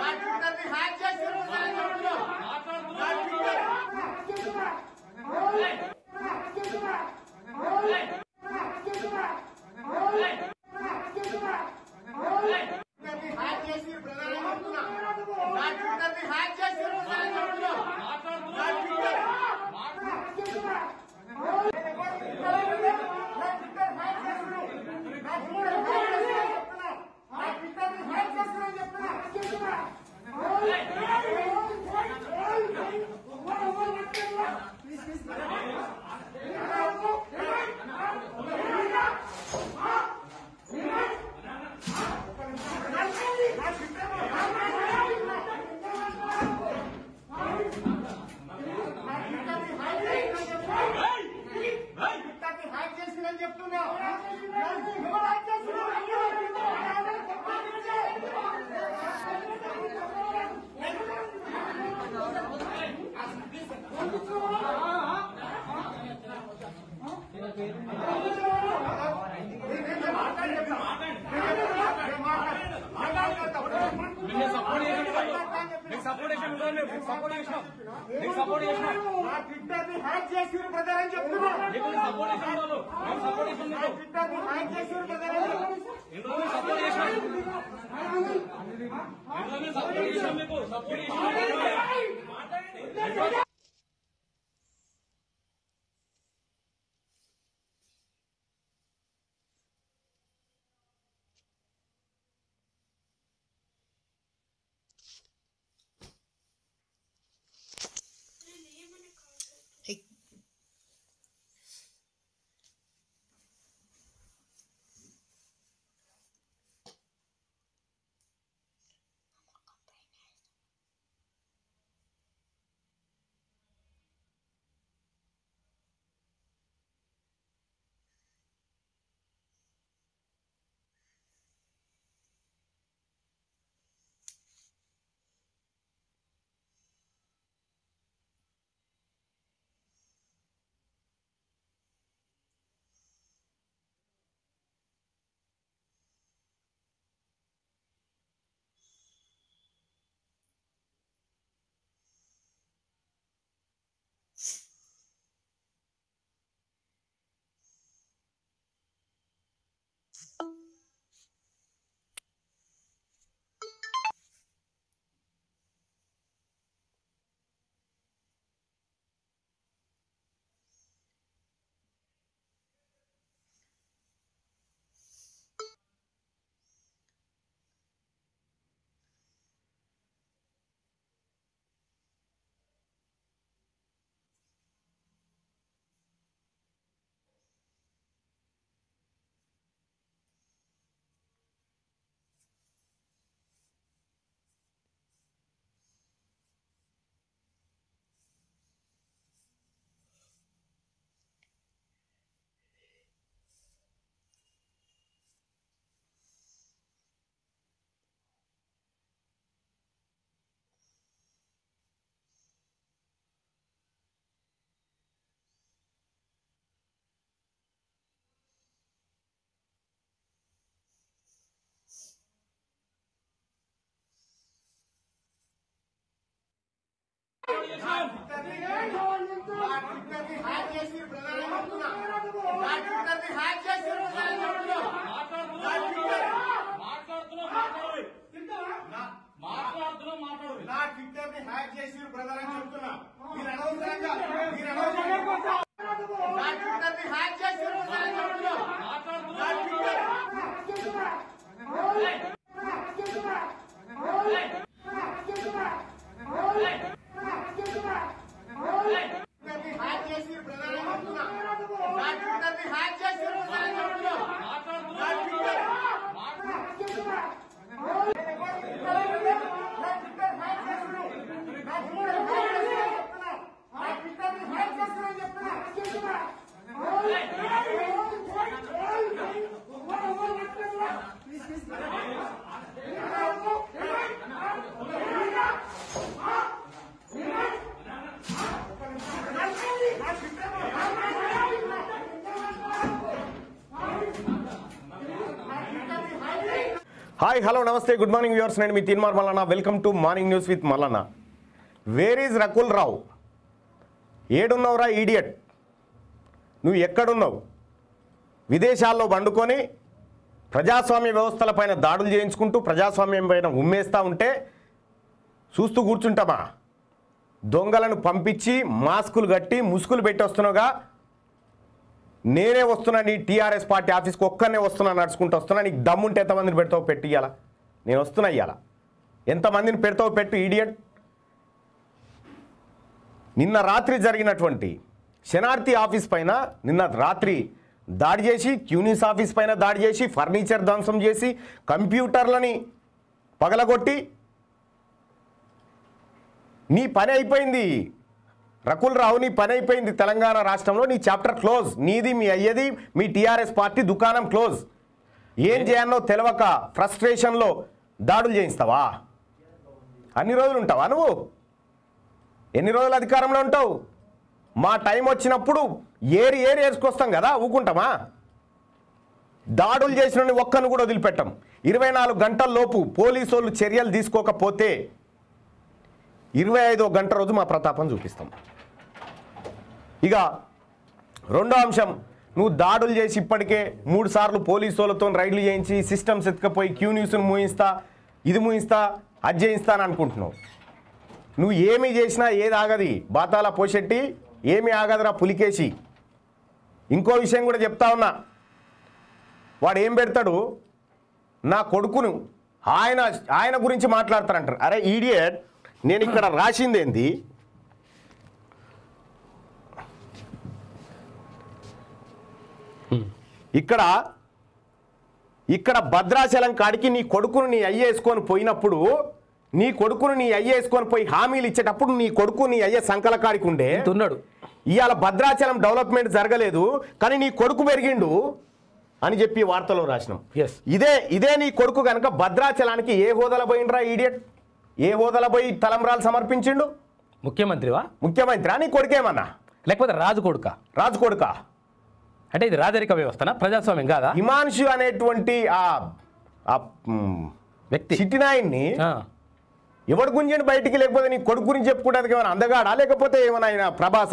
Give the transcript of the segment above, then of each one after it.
ట్విట్టర్ని hack చేశారు నా Twitter ట్విట్టర్ని hack చేసి ప్రధాని చెప్తున్నా నా ట్విట్టర్ని హ్యాక్ చేశారు నా ట్విట్టర్ ట్విట్టర్ని హ్యాక్ చేసిందని చెప్తున్నా ఎవరు హ్యాక్ నిన్ను సపోర్ట్ చేసిన నీకు సపోర్ట్ చేసిన ఉంటాను నీకు సపోర్ట్ చేసిన నీకు సపోర్ట్ చేసిన నా ట్విట్టర్ని హ్యాక్ చేసి బ్రదర్ అని చెప్తున్నా నీకు సపోర్ట్ చేసిన వాళ్ళు నీకు సపోర్ట్ చేసిన నా నీకు ట్విట్టర్ని హ్యాక్ చేసి బ్రదర్ అని చెప్తున్నా ఎన్నో రోజులు సపోర్ట్ చేసిన ఎన్నో రోజులు సపోర్ట్ చేసిన మీకు సపోర్ట్ చేసిన నా ట్విట్టర్ని హ్యాక్ చేసి బ్రదర్ అని చెప్తున్నా నా ట్విట్టర్ని హ్యాక్ చేసి బ్రదర్ అని చెప్తున్నా నా ట్విట్టర్ మాట్లాడుతున్నావు మాట్లాడు మాట్లాడుతున్నావు మాట్లాడు నా ట్విట్టర్ ని హ్యాక్ చేసి బ్రదర్ అని చెప్తున్నా మీరు అనవసరంగా మీరు అనవసరంగా నా ట్విట్టర్ ని హ్యాక్ చేసి బ్రదర్ అని చెప్తున్నా నా ట్విట్టర్ ట్విట్టర్ ని హ్యాక్ చేసి బ్రదర్ అని చెప్తున్నా నా ట్విట్టర్ ని హ్యాక్ చేసి బ్రదర్ అని చెప్తున్నా నా ట్విట్టర్ చెప్తున్నా hi hello namaste good morning viewers నేను మీ Teenmar Mallanna welcome to morning news with Mallanna where is Rakul Rao ఏడున్నావురా ఈడియట్ నువ్వు ఎక్కడున్నావు విదేశాల్లో వండుకొని ప్రజాస్వామ్య వ్యవస్థలపైన దాడులు చేయించుకుంటూ ప్రజాస్వామ్యం పైన ఉమ్మేస్తూ ఉంటే చూస్తూ కూర్చుంటామా దొంగలను పంపించి మాస్కులు కట్టి ముసుగులు పెట్టి వస్తున్నావుగా నేనే వస్తున్నా నీ టీఆర్ఎస్ పార్టీ ఆఫీస్కి ఒక్కనే వస్తున్నా నడుచుకుంటూ వస్తున్నా నీకు దమ్ముంటే ఎంతమందిని పెడతావు పెట్టి ఇయ్యాల నేను వస్తున్నా ఇయ్యాల ఎంతమందిని పెడతావు పెట్టు ఈడియట్ నిన్న రాత్రి జరిగినటువంటి శనార్థి ఆఫీస్ పైన నిన్న రాత్రి దాడి చేసి క్యూనిస్ ఆఫీస్ పైన దాడి చేసి ఫర్నిచర్ ధ్వంసం చేసి కంప్యూటర్లని పగలగొట్టి నీ పని అయిపోయింది రకుల్ రావు నీ పని అయిపోయింది తెలంగాణ రాష్ట్రంలో నీ చాప్టర్ క్లోజ్ నీది మీ అయ్యది మీ టీఆర్ఎస్ పార్టీ దుకాణం క్లోజ్ ఏం చేయాలో తెలవక ఫ్రస్ట్రేషన్లో దాడులు చేయిస్తావా అన్ని రోజులు ఉంటావా నువ్వు ఎన్ని రోజులు అధికారంలో ఉంటావు మా టైం వచ్చినప్పుడు ఏరి ఏరి వేసుకొస్తాం కదా ఊకుంటామా దాడులు చేసిన ఒక్కను కూడా వదిలిపెట్టం ఇరవై నాలుగు గంటల లోపు పోలీసు వాళ్ళు చర్యలు తీసుకోకపోతే ఇరవై ఐదో గంట రోజు మా ప్రతాపం చూపిస్తాం ఇక రెండో అంశం నువ్వు దాడులు చేసి ఇప్పటికే మూడు సార్లు పోలీసు వాళ్ళతో రైడ్లు చేయించి సిస్టమ్స్ ఎత్తుకపోయి క్యూ న్యూస్ను మూయిస్తా ఇది మూయిస్తా అది చేయిస్తా అని అనుకుంటున్నావు నువ్వు ఏమి చేసినా ఏది ఆగది బాతాల పోషెట్టి ఏమి ఆగదురా పులికేసి ఇంకో విషయం కూడా చెప్తా ఉన్నా వాడు ఏం పెడతాడు నా కొడుకును ఆయన ఆయన గురించి మాట్లాడతారంటారు అరే ఈడియట్ నేను ఇక్కడ రాసింది ఏంది ఇక్కడ ఇక్కడ భద్రాచలం కాడికి నీ కొడుకును నీ అయ్య వేసుకొని పోయినప్పుడు నీ కొడుకును నీ అయ్య వేసుకొని పోయి హామీలు ఇచ్చేటప్పుడు నీ కొడుకు నీ అయ్య సంకల కాడికి ఉండే ఉన్నాడు ఇవాళ భద్రాచలం డెవలప్మెంట్ జరగలేదు కానీ నీ కొడుకు పెరిగిండు అని చెప్పి వార్తలో రాసినాం Yes. ఇదే ఇదే నీ కొడుకు కనుక భద్రాచలానికి ఏ హోదాల పోయిండ్రా ఈడియట్ ఏ హోదాల పోయి తలంబ్రాలు సమర్పించిండు ముఖ్యమంత్రివా ముఖ్యమంత్రి నీ కొడుకేమన్నా లేకపోతే రాజు కొడుక రాజు కొడుక అంటే ఇది రాజరిక వ్యవస్థనా ప్రజాస్వామ్యం కాదా హిమాంశు అనేటువంటి ఆ ఆ, మ్, వ్యక్తి చిట్టినాయన్ని ఆ, ఎవడు గుంజండి బయటికి లేకపోతే నీ కొడుకు గురించి చెప్పుకోవడానికి ఏమైనా అందగాడా లేకపోతే ఏమైనా ఆయన ప్రభాస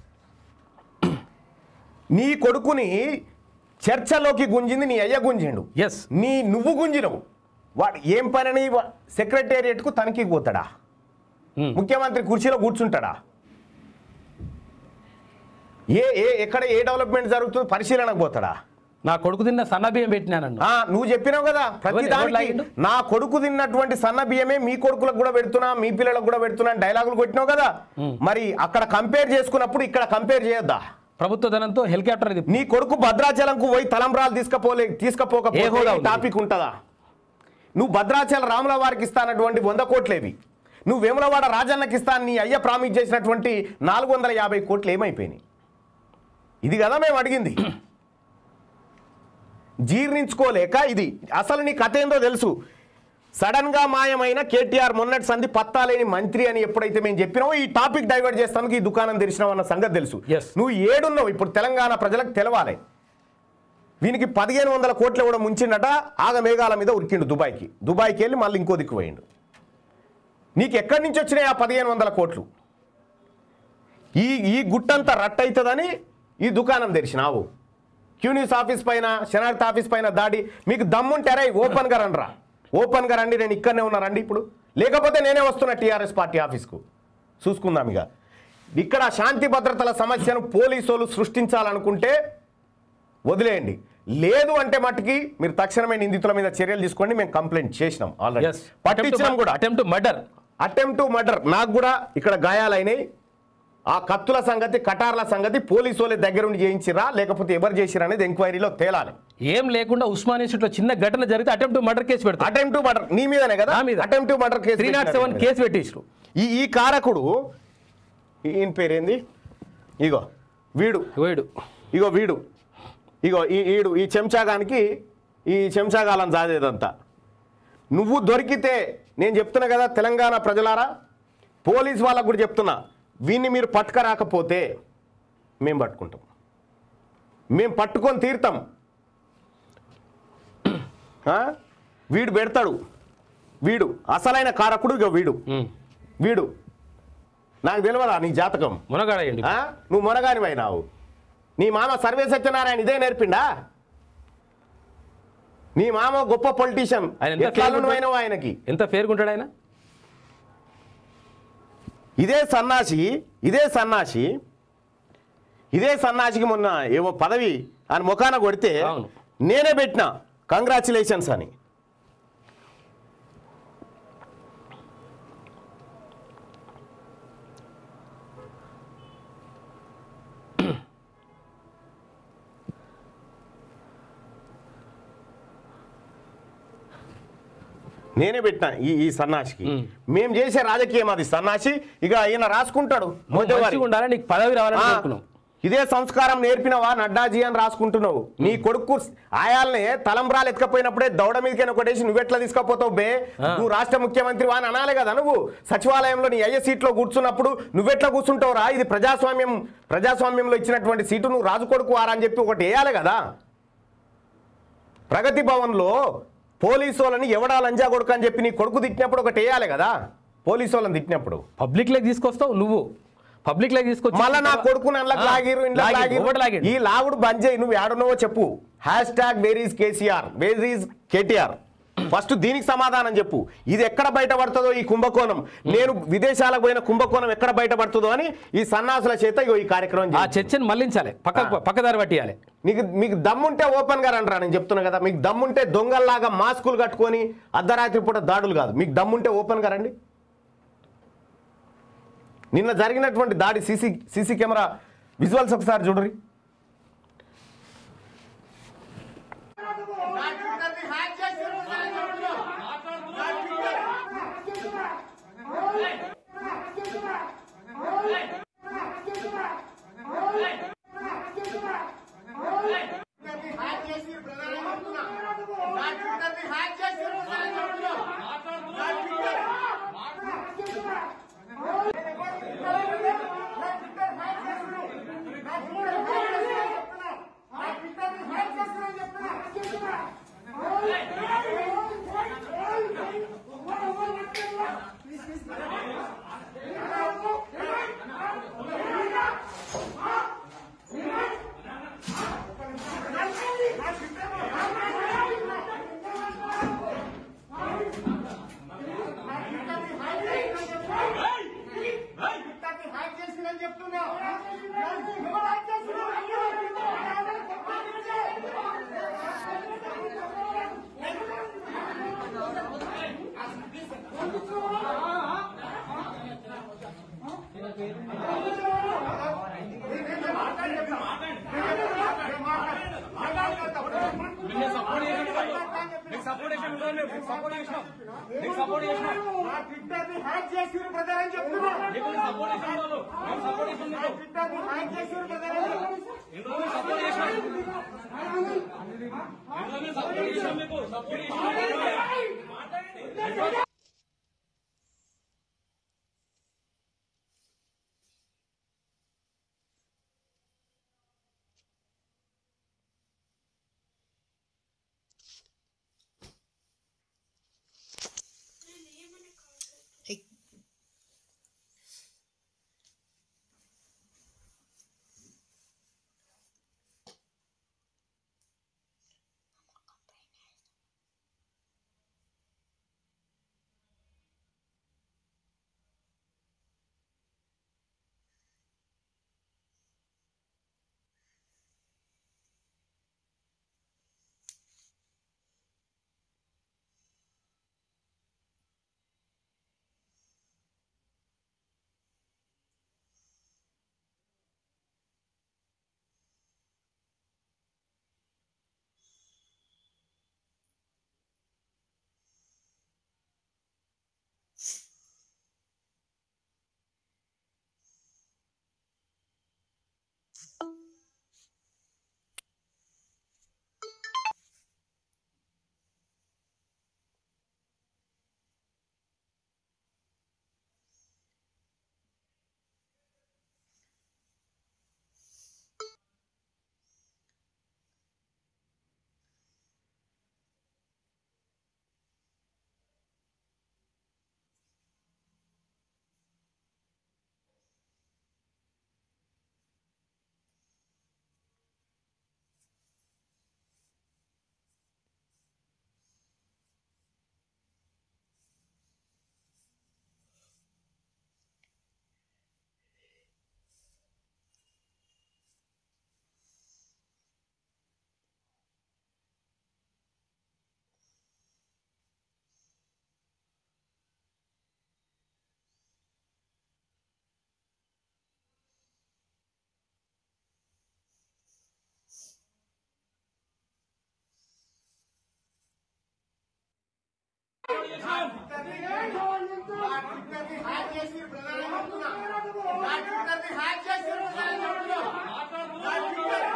నీ కొడుకుని చర్చలోకి గుంజింది నీ అయ్య గుంజిండు ఎస్ నీ నువ్వు గుంజినవు వాడు ఏం పనని సెక్రటేరియట్కు తనిఖీకి పోతాడా ఉమ్. ముఖ్యమంత్రి కుర్చీలో కూర్చుంటాడా ఏ ఏ ఎక్కడ ఏ డెవలప్మెంట్ జరుగుతుందో పరిశీలనకు పోతాడా నా కొడుకు తిన్న సన్న బియ్యం పెట్టినాను ఆ, నువ్వు చెప్పినావు కదా ప్రతి ఎవరు- ఎవరు దానికి లాగిండు? నా కొడుకు తిన్నటువంటి సన్న బియ్యమే మీ కొడుకులకు కూడా పెడుతున్నా మీ పిల్లలకు కూడా పెడుతున్నా అని డైలాగులు కొట్టినావు కదా మరి అక్కడ కంపేర్ చేసుకున్నప్పుడు ఇక్కడ కంపేర్ చేయొద్దా ప్రభుత్వ ధనంతో హెలికాప్టర్ ఇది నీ కొడుకు భద్రాచలంకు పోయి తలంబ్రాలు తీసుకపోలే ఏ హోదా తీసుకపోకపోతే ఉంది? టాపిక్ ఉంటుందా నువ్వు భద్రాచల రాముల వారికి ఇస్తానటువంటి వంద కోట్లేవి నువ్వు వేములవాడ రాజన్నకి ఇస్తాను నీ అయ్య ప్రామిస్ చేసినటువంటి నాలుగు వందల యాభై కోట్లు ఏమైపోయినాయి ఇది కదా మేము అడిగింది జీర్ణించుకోలేక ఇది అసలు నీ కథ ఏందో తెలుసు సడన్ గా మాయమైన కేటీఆర్ మొన్నటి సంధి పత్తాలేని మంత్రి అని ఎప్పుడైతే మేము చెప్పినామో ఈ టాపిక్ డైవర్ట్ చేస్తానికి ఈ దుకాణం తెరిచినావు అన్న సంగతి తెలుసు Yes. నువ్వు ఏడున్నావు ఇప్పుడు తెలంగాణ ప్రజలకు తెలవాలి వీనికి పదిహేను వందల కోట్లు ఇవ్వడం ముంచిండట ఆగ మేఘాల మీద ఉరికిండు దుబాయ్కి దుబాయ్కి వెళ్ళి మళ్ళీ ఇంకో దిక్కు పోయిండు నీకు ఎక్కడి నుంచి వచ్చినాయి ఆ పదిహేను వందల కోట్లు ఈ ఈ గుట్టంతా రట్టయితుందని ఈ దుకాణం తెరిచినావు క్యూనిస్ ఆఫీస్ పైన శనార్థ ఆఫీస్ పైన దాడి మీకు దమ్ముంటారా ఓపెన్గా రండిరా ఓపెన్గా రండి నేను ఇక్కడనే ఉన్నా రండి ఇప్పుడు లేకపోతే నేనే వస్తున్నా టీఆర్ఎస్ పార్టీ ఆఫీస్కు చూసుకుందాం ఇక ఇక్కడ శాంతి భద్రతల సమస్యను పోలీసులు సృష్టించాలనుకుంటే వదిలేయండి లేదు అంటే మట్టుకి మీరు తక్షణమే నిందితుల మీద చర్యలు తీసుకోండి మేము కంప్లైంట్ చేసినాం ఆల్రెడీ ఎస్ పట్టించినాం కూడా అటెంప్ట్ మర్డర్ అటెంప్ట్ మర్డర్ నాకు కూడా ఇక్కడ గాయాలైనాయి ఆ కత్తుల సంగతి కటార్ల సంగతి పోలీసు వాళ్ళ దగ్గర ఉండి చేయించిరా లేకపోతే ఎవరు చేసిరా అనేది ఎంక్వైరీలో తేలాలి ఏం లేకుండా ఉస్మాన్ ఇన్స్టిట్యూట్ లో చిన్న ఘటన జరిగితే అటెంప్ట్ మర్డర్ కేసు పెడతా అటెంప్ట్ మర్డర్ నీ మీదనే కదా నా మీద. Attempt murder case three nought seven case పెట్టేసారు ఈ ఈ కారకుడు ఈయన పేరేంది ఇగో వీడు వేడు ఇగో వీడు ఇగో ఈ ఈడు ఈ చెంచాగానికి ఈ చెంచాగాలం జాదేదంతా నువ్వు దొరికితే నేను చెప్తున్నా కదా తెలంగాణ ప్రజలారా పోలీస్ వాళ్ళకు కూడా చెప్తున్నా వీన్ని మీరు పట్టుకరాకపోతే మేము పట్టుకుంటాం మేము పట్టుకొని తీరుతాం ఆ? వీడు పెడతాడు వీడు అసలైన కారకుడు ఇక వీడు ఉమ్. వీడు నాకు తెలియదా నీ జాతకం మునగాడేయండి ఆ? నువ్వు మొనగానివైనావు నీ మామ సర్వే సత్యనారాయణ ఇదే నేర్పిండా నీ మామ గొప్ప పొలిటీషియన్ ఆయన ఎంత ఎట్లా ఫేమస్ నువ్వైనావు ఆయనకి ఎంత ఫేర్గుంటాడు ఆయన ఇదే సన్నాసి ఇదే సన్నాసి ఇదే సన్నాసికి మొన్న ఏమో పదవి అని ముఖాన కొడితే అవును. నేనే పెట్టిన కంగ్రాచులేషన్స్ అని నేనే పెట్టిన ఈ ఈ సన్నాసికి మ్. మేము చేసే రాజకీయం అది సన్నాసి ఇక ఈయన రాసుకుంటాడు మోదీ వారి. మంచిగా ఉండాలి నీకు పదవి రావాలని ఆ, కోరుకున్నావు ఇదే సంస్కారం నేర్పినవా నడ్డాజీ అని రాసుకుంటున్నావు నీ కొడుకు ఆయాల్ని తలంబ్రాలు ఎత్తుకపోయినప్పుడే దౌడ మీదకైనా కొట్టేసి నువ్వెట్లా తీసుకపోతావు బే ఆ. నువ్వు రాష్ట్ర ముఖ్యమంత్రి అని అనాలి కదా నువ్వు సచివాలయంలో నీ అయ్యే సీట్లో కూర్చున్నప్పుడు నువ్వెట్లా కూర్చుంటావురా ఇది ప్రజాస్వామ్యం ప్రజాస్వామ్యంలో ఇచ్చినటువంటి సీటు నువ్వు రాజు కొడుకు వారా అని చెప్పి ఒకటి వేయాలి కదా ప్రగతి భవన్లో పోలీసు వాళ్ళని ఎవడా లంజా కొడుకు అని చెప్పి నీ కొడుకు తిట్టినప్పుడు ఒకటి వేయాలి కదా పోలీసు వాళ్ళని తిట్టినప్పుడు పబ్లిక్ లెగ్ తీసుకొస్తావు నువ్వు పబ్లిక్ లెగ్ తీసుకొచ్చి మళ్ళా నా కొడుకుని అందులోకి ఆ, లాగిరు ఇంట్లో లాగిరు. లాగిరు. ఒకటి లాగిండు. ఈ లాగుడు బంద్ చేయి నువ్వు ఏడున్నావో చెప్పు hashtag where is KCR where is KTR first దీనికి సమాధానం చెప్పు ఇది ఎక్కడ బయటపడుతుందో ఈ కుంభకోణం నేను విదేశాలకు పోయిన కుంభకోణం ఎక్కడ బయటపడుతుందో అని ఈ సన్నాసుల చేత ఇగో ఈ కార్యక్రమం ఆ చేయించు. చర్చను మళ్లించాలి పక్క పక్కదారి పట్టియాలి నీకు మీకు దమ్ముంటే ఓపెన్ గా రండిరా నేను చెప్తున్నా కదా మీకు దమ్ముంటే దొంగల్లాగా మాస్కులు కట్టుకొని అర్ధరాత్రి పూట దాడులు కాదు మీకు దమ్ముంటే ఓపెన్ గా రండి నిన్న జరిగినటువంటి దాడి సీసీ సీసీ కెమెరా విజువల్స్ ఒకసారి చూడరి నా ట్విట్టర్ని హ్యాక్ చేశారు ఒకసారి చెప్తున్నా. నా ట్విట్టర్ ట్విట్టర్ని హ్యాక్ చేసి ప్రధాని చెప్తున్నా. నా ట్విట్టర్ని హ్యాక్ చేశారు ఒకసారి చెప్తున్నా. నా ట్విట్టర్ నా ట్విట్టర్ హ్యాక్ చేశారు. నా ట్విట్టర్ హ్యాక్ చేశారు చెప్తున్నా. నా ట్విట్టర్ని హ్యాక్ చేశారని చెప్తున్నా. ట్విట్టర్ని హ్యాక్ చేసిందని చెప్తున్నా. ఎవరు హ్యాక్ నీకు సపోర్ట్ చేసిన నీకు సపోర్ట్ చేసినాం నీకు సపోర్ట్ చేసినాం నా ట్విట్టర్ని హ్యాక్ చేసిరు బ్రదర్ అని చెప్తున్నా. నీకు సపోర్ట్ చేసిన వాళ్ళు నీకు సపోర్ట్ చేసిన నా ట్విట్టర్ని హ్యాక్ చేసిరు బ్రదర్ అని చెప్తున్నా. ఇందులో సపోర్ట్ చేసినాం ఇందులో సపోర్ట్ చేసినాం మీకు సపోర్ట్ చేసినాం నా ట్విట్టర్ ని హ్యాక్ చేసి ప్రధాని చెప్తున్నా నా ట్విట్టర్ ని హ్యాక్ చేసి ప్రధాని చెప్తున్నా నా ట్విట్టర్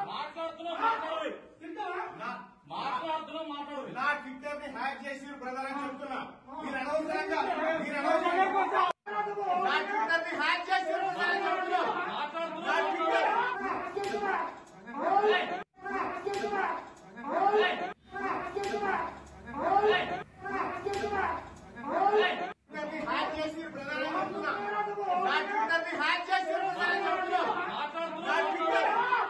నా ట్విట్టర్ ని హ్యాక్ చేసి ప్రధాని చెప్తున్నా మీరు అనవసరంగా మీరు అనవసరంగా నా ట్విట్టర్ ని హ్యాక్ చేసి ప్రధాని చెప్తున్నా నా ట్విట్టర్ ట్విట్టర్ ని హ్యాక్ చేసి ప్రధాని చెప్తున్నా నా ట్విట్టర్ ని హ్యాక్ చేసి ప్రధాని చెప్తున్నా నా ట్విట్టర్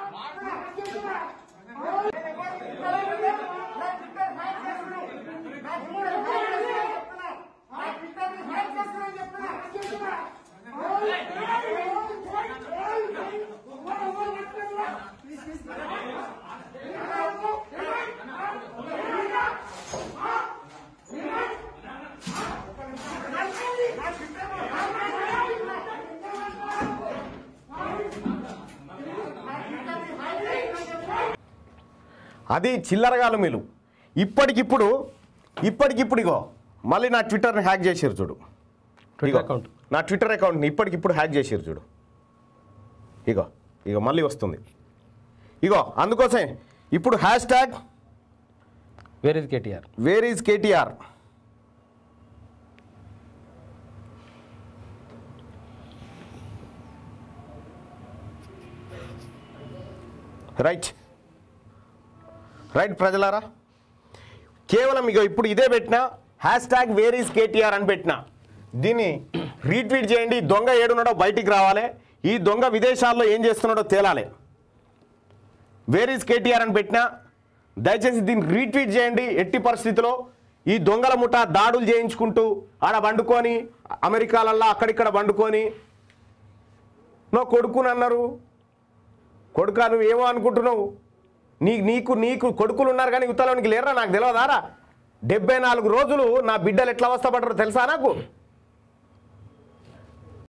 అది చిల్లరగాలు మీరు ఇప్పటికిప్పుడు ఇప్పటికిప్పుడు ఇగో మళ్ళీ నా ట్విట్టర్ని హ్యాక్ చేసారు చూడు ఇగో అకౌంట్. నా ట్విట్టర్ అకౌంట్ని ఇప్పటికిప్పుడు హ్యాక్ చేసారు చూడు ఇగో ఇగో మళ్ళీ వస్తుంది ఇగో అందుకోసం ఇప్పుడు hashtag where is KTR where is KTR right right ప్రజలారా కేవలం ఇక ఇప్పుడు ఇదే పెట్టినా hashtag where is KTR అని పెట్టినా దీన్ని రీట్వీట్ చేయండి ఈ దొంగ ఏడున్నాడో బయటికి రావాలి ఈ దొంగ విదేశాల్లో ఏం చేస్తున్నాడో తేలాలి వేర్ ఈజ్ కేటీఆర్ అని పెట్టినా దయచేసి దీన్ని రీట్వీట్ చేయండి ఎట్టి పరిస్థితిలో ఈ దొంగల ముఠ దాడులు చేయించుకుంటూ ఆడ వండుకొని అమెరికాలల్లా అక్కడిక్కడ వండుకొని నో కొడుకునన్నారు కొడుకా నువ్వు ఏమో అనుకుంటున్నావు నీ నీకు నీకు కొడుకులు ఉన్నారు కానీ యువతలోనికి లేరా నాకు తెలియదారా డెబ్బై నాలుగు రోజులు నా బిడ్డలు ఎట్లా అవస్థపడ్డారో తెలుసా నాకు